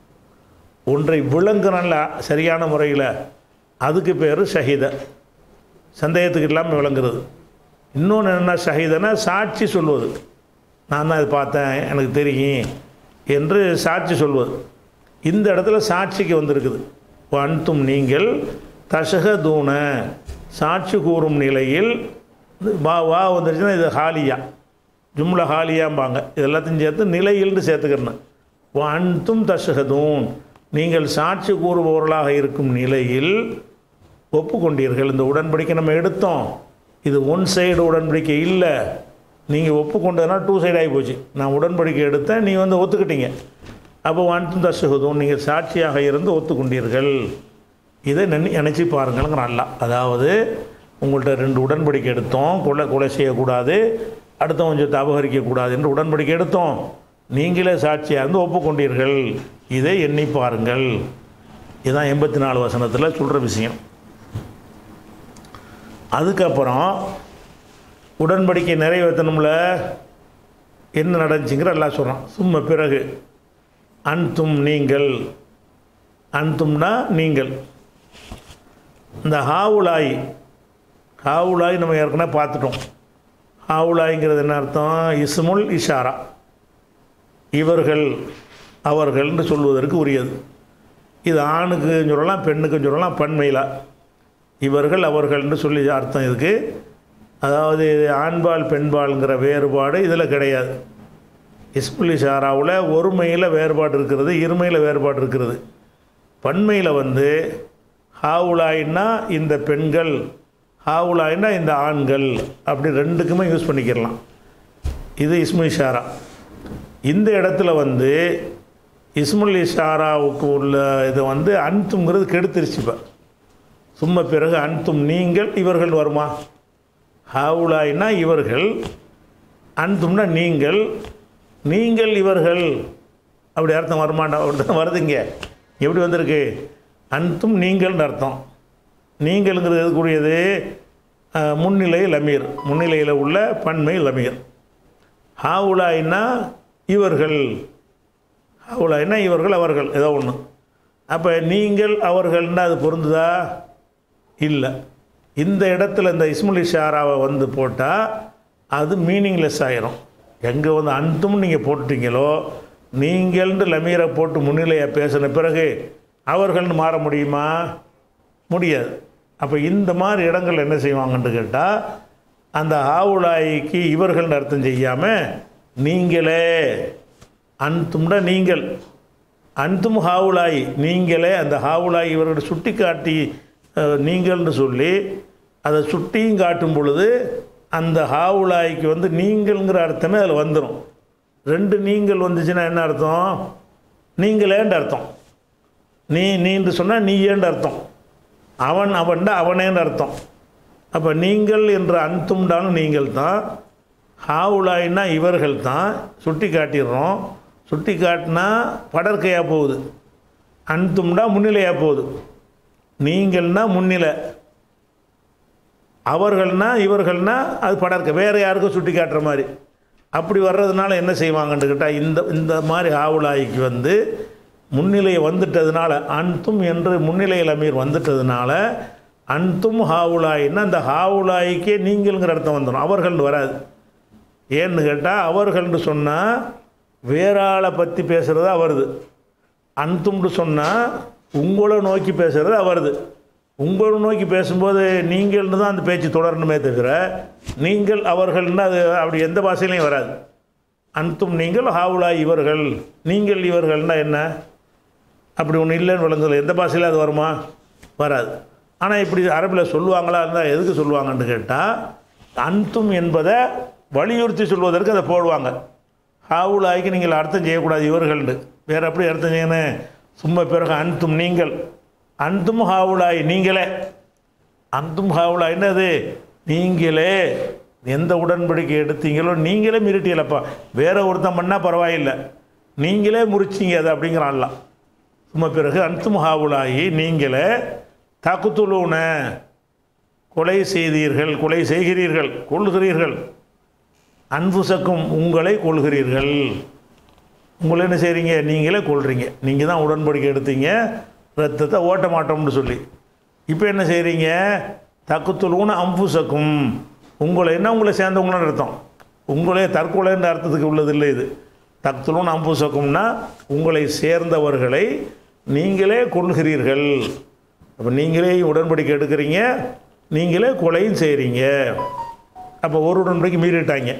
ஒன்றை விளங்குறல்ல சரியான முறையில் அதுக்கு பேர் ஷஹித சந்தேகத்துக்கு இல்லாமல் விளங்குறது இன்னொன்று என்ன ஷஹீதனா சாட்சி சொல்வது நான் தான் இது பார்த்தேன் எனக்கு தெரியும் என்று சாட்சி சொல்வது இந்த இடத்துல சாட்சிக்கு வந்திருக்குது அன்தும் நீங்கள் தசகதூன சாட்சி கூறும் நிலையில் வா வா வந்துருச்சுன்னா இது ஹாலியா ஜும்ல ஹாலியாம்பாங்க இது எல்லாத்தையும் சேர்த்து நிலையில்னு சேர்த்துக்கிறேன் அன்தும் தசகதூன் நீங்கள் சாட்சி கூறுபவர்களாக இருக்கும் நிலையில் ஒப்புக்கொண்டீர்கள் இந்த உடன்படிக்கை நம்ம எடுத்தோம் இது ஒன் சைடு உடன்படிக்கை இல்லை நீங்கள் ஒப்புக்கொண்டதுனா டூ சைடு ஆகி போச்சு நான் உடன்படிக்கை எடுத்தேன் நீ வந்து ஒத்துக்கிட்டீங்க அப்போ வான்தும் தசுகுதும் நீங்கள் சாட்சியாக இருந்து ஒத்துக்கொண்டீர்கள் இதை நினை நினச்சி பாருங்கள்ங்கிற அல்ல அதாவது உங்கள்கிட்ட ரெண்டு உடன்படிக்கை எடுத்தோம் கொலை கொலை செய்யக்கூடாது அடுத்தவன் கொஞ்சத்தை அபகரிக்கக்கூடாது என்று உடன்படிக்கை எடுத்தோம் நீங்களே சாட்சியாக இருந்து ஒப்புக்கொண்டீர்கள் இதை எண்ணி பாருங்கள் இதுதான் எண்பத்தி நாலு வசனத்தில் சொல்கிற விஷயம் அதுக்கப்புறம் உடன்படிக்கை நிறைவேற்றணும்ல என்ன நடந்துச்சுங்கிற எல்லாம் சொல்கிறான் சும்மா பிறகு அன்தும் நீங்கள் அன்தும்னா நீங்கள் இந்த ஹாவுலாய் ஹாவுலாய் நம்ம ஏற்கனவே பார்த்துட்டோம் ஹாவுலாய்ங்கிறது என்ன அர்த்தம் இஸ்முல் இஷாரா இவர்கள் அவர்கள்னு சொல்வதற்கு உரியது இது ஆணுக்கு சொல்லலாம் பெண்ணுக்கு சொல்லலாம் பன்மையிலா இவர்கள் அவர்கள்னு சொல்லி அர்த்தம் இதுக்கு அதாவது ஆண்பால் பெண்பால்ங்கிற வேறுபாடு இதில் கிடையாது இஸ்முல் இஷாராவில் ஒருமையில் வேறுபாடு இருக்கிறது இருமையில் வேறுபாடு இருக்கிறது பன்மையில் வந்து ஹாவுலாயின்னா இந்த பெண்கள் ஹாவுலாயின்னா இந்த ஆண்கள் அப்படி ரெண்டுக்குமே யூஸ் பண்ணிக்கிறலாம் இது இஸ்முல் இஷாரா இந்த இடத்துல வந்து இஸ்முல் இஷாராவுக்கு உள்ள இது வந்து அன்துங்கிறது கெடுத்துருச்சு இப்போ சும்மா பிறகு அன்தும் நீங்கள் இவர்கள் வருமா ஹாவுலாயின்னா இவர்கள் அன்தும்னா நீங்கள் நீங்கள் இவர்கள் அப்படி அர்த்தம் வருமாண்டா அப்படி தான் வருதுங்க எப்படி வந்திருக்கு அன்தும் நீங்கள்னு அர்த்தம் நீங்கள்ங்கிறது எதுக்குரியது அஹ், முன்னிலை லமீர் முன்னிலையில் உள்ள பன்மை லமீர் ஹாவுலாயின்னா இவர்கள் ஹாவுலாயின்னா இவர்கள் அவர்கள் ஏதோ ஒன்று அப்போ நீங்கள் அவர்கள்னா அது பொருந்துதா இல்லை இந்த இடத்துல இந்த இஸ்முல் இஷாராவை வந்து போட்டால் அது மீனிங்லெஸ் ஆயிரும் எங்கே வந்து அன்றும் நீங்கள் போட்டுட்டீங்களோ நீங்கள்னு லமீரை போட்டு முன்னிலையாக பேசின பிறகு அவர்கள்னு மாற முடியுமா முடியாது அப்போ இந்த மாதிரி இடங்கள் என்ன செய்வாங்கன்னு கேட்டால் அந்த ஆவுலாய்க்கு இவர்கள்னு அர்த்தம் செய்யாமல் நீங்களே அன்தும்னா நீங்கள் அன்தும் ஹாவுலாய் நீங்களே அந்த ஹாவுலாய் இவர்களை சுட்டி காட்டி அஹ், நீங்கள்னு சொல்லி அதை சுட்டியும் காட்டும் பொழுது அந்த ஹாவுலாய்க்கு வந்து நீங்கள்ங்கிற அர்த்தமே அதில் வந்துடும் ரெண்டு நீங்கள் வந்துச்சுன்னா என்ன அர்த்தம் நீங்களேன்ற அர்த்தம் நீ நீன்று சொன்னால் நீயேன்ற அர்த்தம் அவன் அவன்டா அவனேன்னு அர்த்தம் அப்போ நீங்கள் என்ற அன்தும்டாலும் நீங்கள் தான் ஹாவுலாயின்னா இவர்கள் தான் சுட்டி காட்டிடுறோம் சுட்டி காட்டினா படற்கையாக போகுது அன்தும்டா முன்னிலையாக போகுது நீங்கள்னா முன்னிலை அவர்கள்னா இவர்கள்னா அது படர்க்க வேறு யாருக்கும் சுட்டி காட்டுற மாதிரி அப்படி வர்றதுனால என்ன செய்வாங்கன்னு கேட்டால் இந்த இந்த மாதிரி ஆவுலாய்க்கு வந்து முன்னிலை வந்துட்டதுனால அன்தும் என்று முன்னிலையில் அமீர் வந்துட்டதுனால அன்தும் ஹாவுலாயின்னா அந்த ஹாவுலாய்க்கே நீங்கள்ங்கிற அர்த்தம் வந்துடும் அவர்கள்னு வராது ஏன்னு கேட்டால் அவர்கள்னு சொன்னால் வேற ஆளை பற்றி பேசுகிறதா வருது அன்தும்னு சொன்னால் உங்களை நோக்கி பேசுகிறதா வருது உங்களை நோக்கி பேசும்போது நீங்கள்னு தான் அந்த பேச்சு தொடரணுமே தவிர நீங்கள் அவர்கள்னு அது அப்படி எந்த பாஷையிலையும் வராது அன்தும் நீங்கள் ஹாவுலா இவர்கள் நீங்கள் இவர்கள்னா என்ன அப்படி ஒன்று இல்லைன்னு விளங்குது எந்த பாஷையில் அது வருமா வராது ஆனால் இப்படி அரபில் சொல்லுவாங்களா இருந்தால் எதுக்கு சொல்லுவாங்கன்னு கேட்டால் அன்தும் என்பதை வலியுறுத்தி சொல்வதற்கு அதை போடுவாங்க ஹாவுலாய்க்கு நீங்கள் அர்த்தம் செய்யக்கூடாது இவர்கள்னு வேறு எப்படி அர்த்தம் செய்யணும் சும்மா பிறகு அன்தும் நீங்கள் அன்தும் ஹாவுலாய் நீங்களே அன்தும் ஹாவுலாய் என்னது நீங்களே எந்த உடன்படிக்கை எடுத்தீங்களோ நீங்களே மிரட்டியலப்பா வேற ஒருத்தன் பண்ணால் பரவாயில்லை நீங்களே முறிச்சிங்க அது அப்படிங்கிறான்லாம் சும்மா பிறகு அன்தும் ஹாவுலாயி நீங்களே தகுத்துலூன கொலை செய்தீர்கள் கொலை செய்கிறீர்கள் கொள்கிறீர்கள் அன்புசக்கும் உங்களை கொள்கிறீர்கள் உங்களை என்ன செய்கிறீங்க நீங்களே கொள்றீங்க நீங்கள் தான் உடன்படிக்கை எடுத்தீங்க ரத்தத்தை ஓட்ட மாட்டோம்னு சொல்லி இப்போ என்ன செய்கிறீங்க தக்குத்துலூன அம்புசக்கும் உங்களை என்ன உங்களை சேர்ந்தவங்களான்னு அர்த்தம் உங்களே தற்கொலைன்ற அர்த்தத்துக்கு உள்ளது இல்லை இது தக்குத்துலூன அம்புசக்கும்னா உங்களை சேர்ந்தவர்களை நீங்களே கொள்கிறீர்கள் அப்போ நீங்களே உடன்படிக்கை எடுக்கிறீங்க நீங்களே கொலையும் செய்கிறீங்க அப்போ ஒரு உடன்படிக்கை மீறிட்டாங்க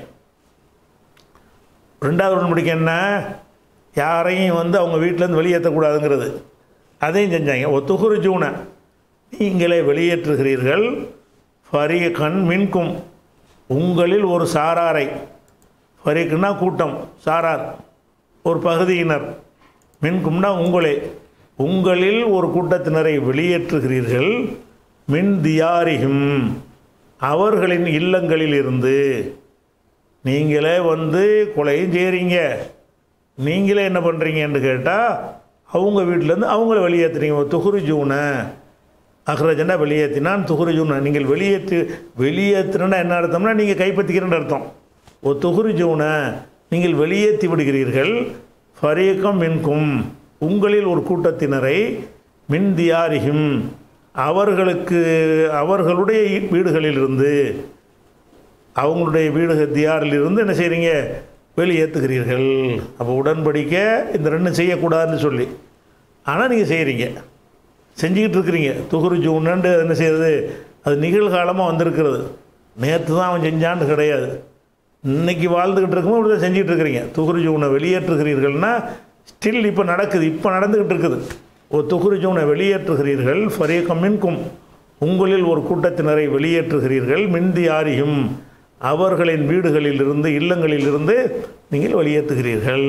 ரெண்டாவது உடன்படிக்கை என்ன யாரையும் வந்து அவங்க வீட்டிலேருந்து வெளியேற்றக்கூடாதுங்கிறது அதையும் செஞ்சாங்க ஒரு துகுரு ஜூனை நீங்களே வெளியேற்றுகிறீர்கள் ஃபரீகன் மின்கும் உங்களில் ஒரு சாராரை ஃபரீக்குன்னா கூட்டம் சாரார் ஒரு பகுதியினர் மின்கும்னா உங்களே உங்களில் ஒரு கூட்டத்தினரை வெளியேற்றுகிறீர்கள் மின் தியாரிகும் அவர்களின் இல்லங்களில் இருந்து நீங்களே வந்து கொலையும் செய்கிறீங்க நீங்களே என்ன பண்ணுறீங்கன்னு கேட்டால் அவங்க வீட்டிலேருந்து அவங்கள வெளியேற்றுறீங்க துகுரு ஜூனை அஹ்ரஜனா வெளியேற்றினான் துகுரு ஜூனை நீங்கள் வெளியேற்று வெளியேற்றுனா என்ன அர்த்தம்னா நீங்கள் கைப்பற்றிக்கிறேன்னு அர்த்தம் ஓ துகுரு ஜூனை நீங்கள் வெளியேற்றி விடுகிறீர்கள் ஃபரீக்கம் மின்கும் உங்களில் ஒரு கூட்டத்தினரை மின் தியாரிகும் அவர்களுக்கு அவர்களுடைய வீடுகளிலிருந்து அவங்களுடைய வீடு தியாரில் இருந்து என்ன செய்கிறீங்க வெளியேற்றுகிறீர்கள் அப்போ உடன்படிக்கை இந்த ரெண்டும் செய்யக்கூடாதுன்னு சொல்லி ஆனால் நீங்கள் செய்கிறீங்க செஞ்சுக்கிட்டு இருக்கிறீங்க துகுரு ஜூன்னு என்ன செய்யறது அது நிகழ்காலமாக வந்திருக்கிறது நேற்று தான் அவன் செஞ்சான்னு கிடையாது இன்னைக்கு வாழ்ந்துக்கிட்டு இருக்கும்போது இப்படி தான் செஞ்சுக்கிட்டு இருக்கிறீங்க துகுரு ஜூனை வெளியேற்றுகிறீர்கள்னா ஸ்டில் இப்போ நடக்குது இப்போ நடந்துக்கிட்டு இருக்குது ஒரு துகுரு ஜூனை வெளியேற்றுகிறீர்கள் ஃபரீகம் மின்கும் உங்களில் ஒரு கூட்டத்தினரை வெளியேற்றுகிறீர்கள் மிந்தி ஆரியும் அவர்களின் வீடுகளிலிருந்து இல்லங்களிலிருந்து நீங்கள் வெளியேற்றுகிறீர்கள்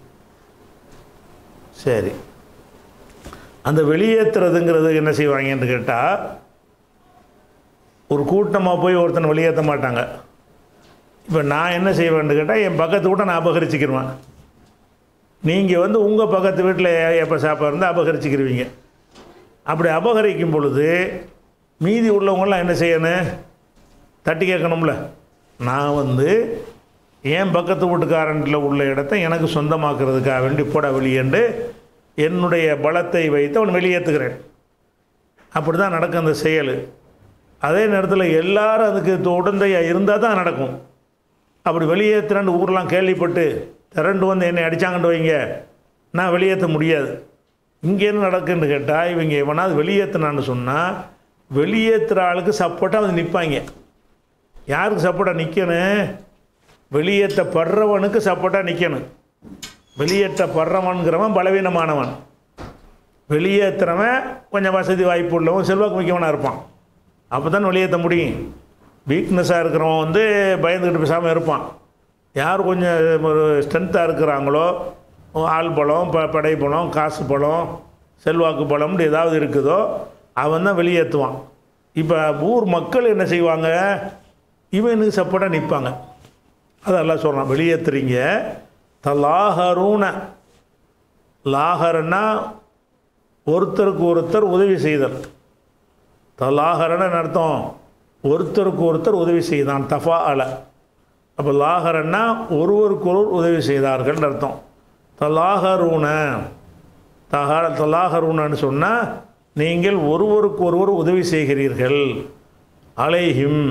சரி அந்த வெளியேற்றுறதுங்கிறது என்ன செய்வாங்கன்னு கேட்டால் ஒரு கூட்டமாக போய் ஒருத்தனை வெளியேற்ற மாட்டாங்க இப்போ நான் என்ன செய்வேன்னு கேட்டால் என் பக்கத்து கூட நான் அபகரிச்சுக்கிருவேன் நீங்கள் வந்து உங்கள் பக்கத்து வீட்டில் எப்போ சாப்பாடு இருந்தால் அபகரிச்சுக்கிருவீங்க அப்படி அபகரிக்கும் பொழுது மீதி உள்ளவங்களாம் என்ன செய்யணும் தட்டி கேட்கணும்ல நான் வந்து என் பக்கத்து வீட்டுக்காரன்ல உள்ள இடத்த எனக்கு சொந்தமாக்குறதுக்காக வேண்டி போட வெளியேண்டு என்னுடைய பலத்தை வைத்து அவன் வெளியேற்றுகிறேன் அப்படி தான் நடக்கும் அந்த செயல் அதே நேரத்தில் எல்லாரும் அதுக்கு உடந்தையாக இருந்தால் தான் நடக்கும் அப்படி வெளியேற்றுறேன்னு ஊர்லாம் கேள்விப்பட்டு திரண்டு வந்து என்னை அடித்தாங்கன்னு வைங்க நான் வெளியேற்ற முடியாது இங்கே என்ன நடக்குன்னு கேட்டால் இவங்க எவனாவது வெளியேற்றினான்னு சொன்னால் வெளியேற்றுற ஆளுக்கு சப்போர்ட்டாக வந்து நிற்பாங்க யாருக்கு சப்போர்ட்டாக நிற்கணும் வெளியேற்றப்படுறவனுக்கு சப்போர்ட்டாக நிற்கணும் வெளியேற்றப்படுறவன்கிறவன் பலவீனமானவன் வெளியேற்றுறவன் கொஞ்சம் வசதி வாய்ப்பு உள்ளவன் செல்வாக்கு மிக்கவனாக இருப்பான் அப்போ தான் வெளியேற்ற முடியும் வீக்னஸாக இருக்கிறவன் வந்து பயந்துக்கிட்டு பேசாமல் இருப்பான் யார் கொஞ்சம் ஒரு ஸ்ட்ரென்த்தாக இருக்கிறாங்களோ ஆள் பலம் ப படை பலம் காசு பலம் செல்வாக்கு பலம்னு ஏதாவது இருக்குதோ அவன் தான் வெளியேற்றுவான் இப்போ ஊர் மக்கள் என்ன செய்வாங்க இவனுக்கு சப்போர்ட்டாக நிற்பாங்க அதெல்லாம் சொல்கிறான் வெளியேற்றுறீங்க தலாஹரூன லாஹரன்னா ஒருத்தருக்கு ஒருத்தர் உதவி செய்தல் தலாஹரன்னு அர்த்தம் ஒருத்தருக்கு ஒருத்தர் உதவி செய்தான் தஃபா அல அப்போ லாஹரன்னா ஒருவருக்கு ஒருவர் உதவி செய்தார்கள் அர்த்தம் தலாஹரூன தஹார தலாஹரூனன்னு சொன்னால் நீங்கள் ஒருவருக்கு ஒருவர் உதவி செய்கிறீர்கள் அலைஹிம்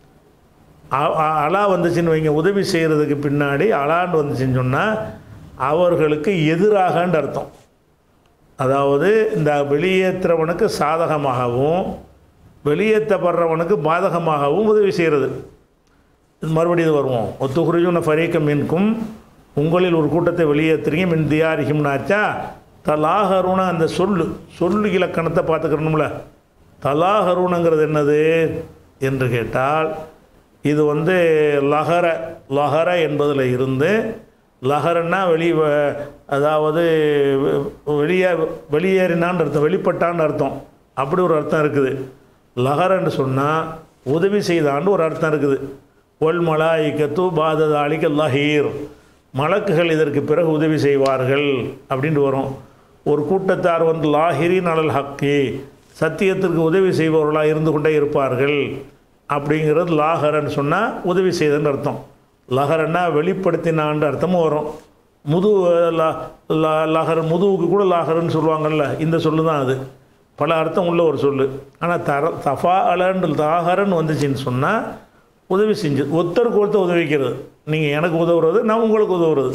அ- அ- அலா வந்துச்சுன்னு வைங்க உதவி செய்கிறதுக்கு பின்னாடி அலான்னு வந்துச்சுன்னு சொன்னால் அவர்களுக்கு எதிராகன்னு அர்த்தம் அதாவது இந்த வெளியேற்றுறவனுக்கு சாதகமாகவும் வெளியேற்றப்படுறவனுக்கு பாதகமாகவும் உதவி செய்கிறது இது மறுபடியும் இது வருவோம் ஒத்துகுறிஜுன ஃபரீக்கம் மின்கும் உங்களில் ஒரு கூட்டத்தை வெளியேற்றுறீங்க மின் தியாரிக்கும்னாச்சா தலாஹருன அந்த சொல்லு சொல்லு இலக்கணத்தை பார்த்துக்கணும்ல தலாஹருனங்கிறது என்னது என்று கேட்டால் இது வந்து லஹர லஹர என்பதில் இருந்து லஹரன்னா வெளி வ- அதாவது வெ- வெளியே வெளியேறினான்னு அர்த்தம் வெளிப்பட்டான்னு அர்த்தம் அப்படி ஒரு அர்த்தம் இருக்குது லஹரன்னு சொன்னால் உதவி செய்தான்னு ஒரு அர்த்தம் இருக்குது ஒல் மலாய்க்கத்து பாததாளிக்க லஹீர் மலக்குகள் இதற்கு பிறகு உதவி செய்வார்கள் அப்படின்ட்டு வரும் ஒரு கூட்டத்தார் வந்து லாஹிரின் அலல் ஹக்கி சத்தியத்திற்கு உதவி செய்பவர்களாக இருந்து கொண்டே இருப்பார்கள் அப்படிங்கிறது லாஹரன்னு சொன்னால் உதவி செய்தன்னு அர்த்தம் லஹரன்னா வெளிப்படுத்தினான்ற அர்த்தமும் வரும் முது ல- ல- லஹர் முதுவுக்கு கூட லாஹர்ன்னு சொல்லுவாங்கல்ல இந்த சொல்லு தான் அது பல அர்த்தம் உள்ள ஒரு சொல்லு ஆனால் தர தஃபா அலன்று தாகரன்னு வந்துச்சுன்னு சொன்னால் உதவி செஞ்சு ஒருத்தருக்கு ஒருத்தர் உதவிக்கிறது நீங்கள் எனக்கு உதவுறது நான் உங்களுக்கு உதவுறது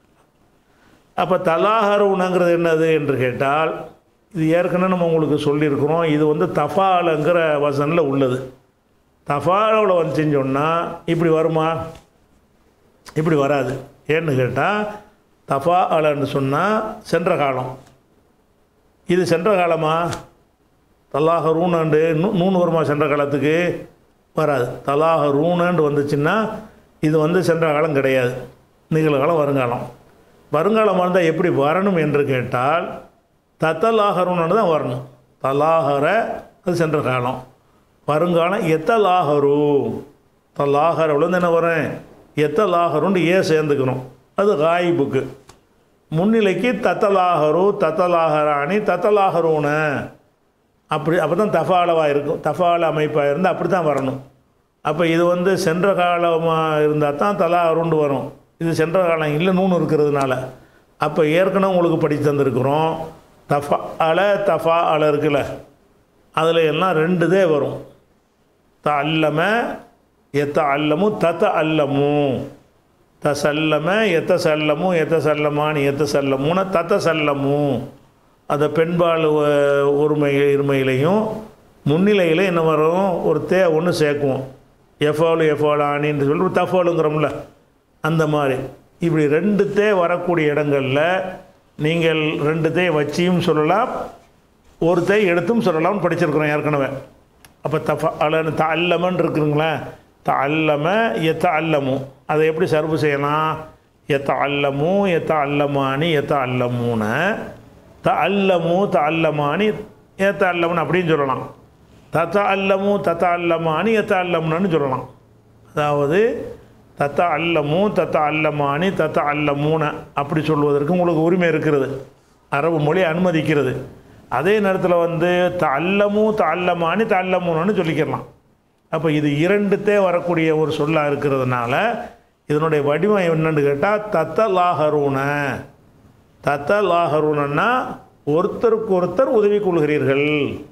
அப்போ தலாஹர உணங்கிறது என்னது என்று கேட்டால் இது ஏற்கனவே நம்ம உங்களுக்கு சொல்லியிருக்கிறோம் இது வந்து தஃபாலங்கிற வசனில் உள்ளது தஃபாலோட வந்துச்சுன்னு சொன்னால் இப்படி வருமா இப்படி வராது ஏன்னு கேட்டால் தஃபா அலன்னு சொன்னால் சென்ற காலம் இது சென்ற காலமா தலாக ரூணாண்டு நூ- நூன் வருமா சென்ற காலத்துக்கு வராது தலாக ரூணாண்டு வந்துச்சுன்னா இது வந்து சென்ற காலம் கிடையாது நிகழ்காலம் வருங்காலம் வருங்காலம் வந்தால் எப்படி வரணும் என்று கேட்டால் தத்தலாகருன்னு தான் வரணும் தலாகர அது சென்ற காலம் வருங்காலம் எத்தலாகரு தலாகரவில் வந்து என்ன வரேன் எத்தலாகருன்னு ஏ சேர்ந்துக்கணும் அது காயிபுக்கு முன்னிலைக்கு தத்தலாகரு தத்தலாகராணி தத்தலாகருன அப்படி அப்போ தான் தஃபாலவாக இருக்கும் தஃபால அமைப்பாக இருந்தால் அப்படி தான் வரணும் அப்போ இது வந்து சென்ற காலமாக இருந்தால் தான் தலாகருண்டு வரும் இது சென்ற காலம் இல்லை நூன் இருக்கிறதுனால அப்போ ஏற்கனவே உங்களுக்கு படித்து தந்திருக்கிறோம் தஃபா அல தஃபா அல இருக்குல்ல அதில் எல்லாம் ரெண்டு தே வரும் த அல்லம எத்த அல்லமு தத்த அல்லமு தசல்லம எத்த சல்லமு எத்த சல்லமானி எத்த சல்லமுன தத்த சல்லமு அந்த பெண்பால் ஒ- ஒருமை இருமையிலையும் முன்னிலையில் என்ன வரும் ஒரு தே ஒன்று சேர்க்குவோம் எஃபாலு எஃபால் ஆணின்னு சொல்லி ஒரு தஃபாலுங்கிறோம்ல அந்த மாதிரி இப்படி ரெண்டு தே வரக்கூடிய இடங்களில் நீங்கள் ரெண்டு தே வச்சியும் சொல்லலாம் ஒரு தே எடுத்தும் சொல்லலாம்னு படிச்சிருக்கிறோம் ஏற்கனவே அப்போ தஃப அலன்னு த அல்லமன்னு இருக்குங்களேன் த அல்லம எத்த அல்லமு அதை எப்படி சர்வு செய்யலாம் எத்த அல்லமு எத்த அல்லமானி எத்த அல்லமூன த அல்லமு த அல்லமானி ஏத்த அல்லமுன்னு அப்படின்னு சொல்லலாம் தத்த அல்லமு தத்த அல்லமானி எத்த அல்லமுன்னு சொல்லலாம் அதாவது தத்த அல்லமு தத்த அல்லமானி தத்த அல்லமூன அப்படி சொல்வதற்கு உங்களுக்கு உரிமை இருக்கிறது அரபு மொழி அனுமதிக்கிறது அதே நேரத்தில் வந்து த அல்லமு த அல்லமானி த அல்லமூனன்னு சொல்லிக்கிறலாம் அப்போ இது இரண்டுத்தே வரக்கூடிய ஒரு சொல்லாக இருக்கிறதுனால இதனுடைய வடிவம் என்னன்னு கேட்டால் தத்த லாஹரூன தத்த லாஹரூனன்னா ஒருத்தருக்கு ஒருத்தர் உதவி கொள்கிறீர்கள்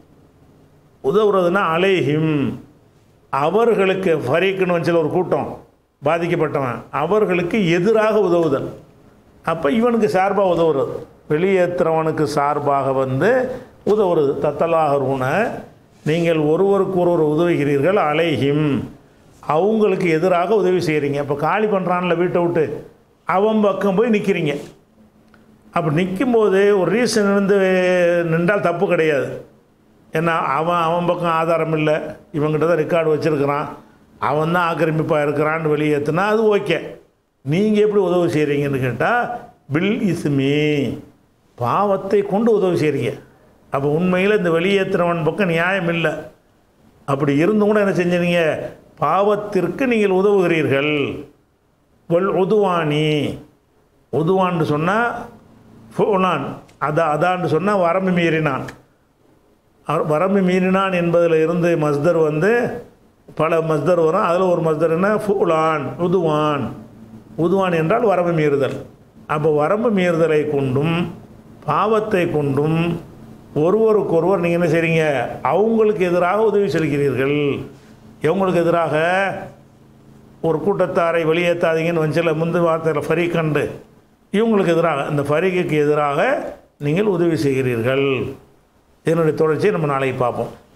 உதவுறதுன்னா அலைஹிம் அவர்களுக்கு ஃபரீக்குன்னு வச்சுல ஒரு கூட்டம் பாதிக்கப்பட்டவன் அவர்களுக்கு எதிராக உதவுதல் அப்போ இவனுக்கு சார்பாக உதவுறது வெளியேற்றுறவனுக்கு சார்பாக வந்து உதவுறது தத்தலாகருன நீங்கள் ஒருவருக்கு ஒருவர் உதவுகிறீர்கள் அலைஹிம் அவங்களுக்கு எதிராக உதவி செய்கிறீங்க இப்போ காலி பண்ணுறான்ல வீட்டை விட்டு அவன் பக்கம் போய் நிற்கிறீங்க அப்போ நிற்கும்போது ஒரு ரீசன் இருந்து நின்றால் தப்பு கிடையாது ஏன்னா அவன் அவன் பக்கம் ஆதாரம் இல்லை இவங்கிட்ட தான் ரெக்கார்டு வச்சுருக்கிறான் அவன் தான் ஆக்கிரமிப்பாக இருக்கிறான்னு வெளியேற்றுனா அது ஓகே நீங்கள் எப்படி உதவி செய்கிறீங்கன்னு கேட்டால் பில் இஸ்மி பாவத்தை கொண்டு உதவி செய்கிறீங்க அப்போ உண்மையில் இந்த வெளியேற்றுறவன் பக்கம் நியாயம் இல்லை அப்படி இருந்தும் கூட என்ன செஞ்சீங்க பாவத்திற்கு நீங்கள் உதவுகிறீர்கள் வல் உதுவானி உதுவான்னு சொன்னால் ஃபுலான் அதா அதான்னு சொன்னால் வரம்பு மீறினான் அவர் வரம்பு மீறினான் என்பதில் இருந்து மஸ்தர் வந்து பல மஸ்தர் வரும் அதில் ஒரு மஸ்தர் என்ன ஃபுலான் உதுவான் உதுவான் என்றால் வரம்பு மீறுதல் அப்போ வரம்பு மீறுதலை கொண்டும் பாவத்தை கொண்டும் ஒருவருக்கொருவர் நீங்கள் என்ன செய்றீங்க அவங்களுக்கு எதிராக உதவி செலுகிறீர்கள் இவங்களுக்கு எதிராக ஒரு கூட்டத்தாரை வெளியேற்றாதீங்கன்னு வஞ்சில முந்து வார்த்தையில் ஃபரி கண்டு இவங்களுக்கு எதிராக இந்த ஃபரிக்கு எதிராக நீங்கள் உதவி செய்கிறீர்கள் இதனுடைய தொடர்ச்சியை நம்ம நாளைக்கு பார்ப்போம்